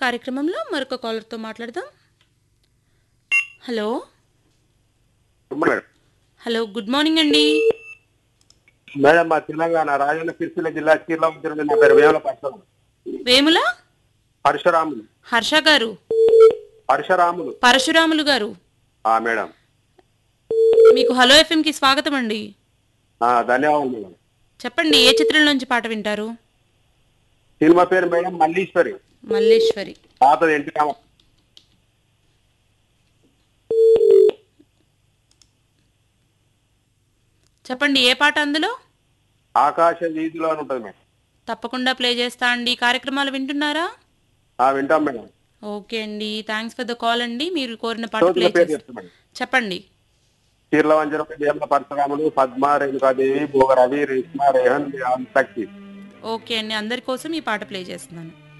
కార్యక్రమంలో మరొక కాలర్తో మాట్లాడదాం hello madam hello good morning అండి మేడం మా తెలంగాణ రాజన్న సిరిసిల్ల జిల్లా చీర్లవంచన నా పేరు వేముల పరశురాములు వేముల పరశురాములు హర్ష గారు పరశురాములు పరశురాములు గారు ఆ మేడం మీకు హలో ఎఫ్ఎంకి స్వాగతం అండి ఆ ధన్యవాదాలు మేడం చెప్పండి ఏ చిత్రం నుంచి పాట వింటారు సినిమా పేరు మేడం మల్లీశ్వరి మల్లేశ్వరి పాతది ఎన్టీ రామ చెప్పండి ఏ పాట అందులో ఆకాశ వీధిలో అని ఉంటుంది మేడం తప్పకుండా ప్లే చేస్తా అండి కార్యక్రమాలు వింటున్నారా ఆ వింటాం మేడం ఓకే అండి థ్యాంక్స్ ఫర్ ద కాల్ అండి మీరు కోరిన పాట ప్లే శ్రోతల పేరు చేస్తాను చెప్తా మేడం చెప్పండి చీర్లవంచన వేముల పరశురాములు పద్మ రేణుకాదేవి భోగరవి రేష్మ రేహన్ శక్తి ఓకే అండి అందరి కోసం ఈ పాట ప్లే చేస్తున్నాను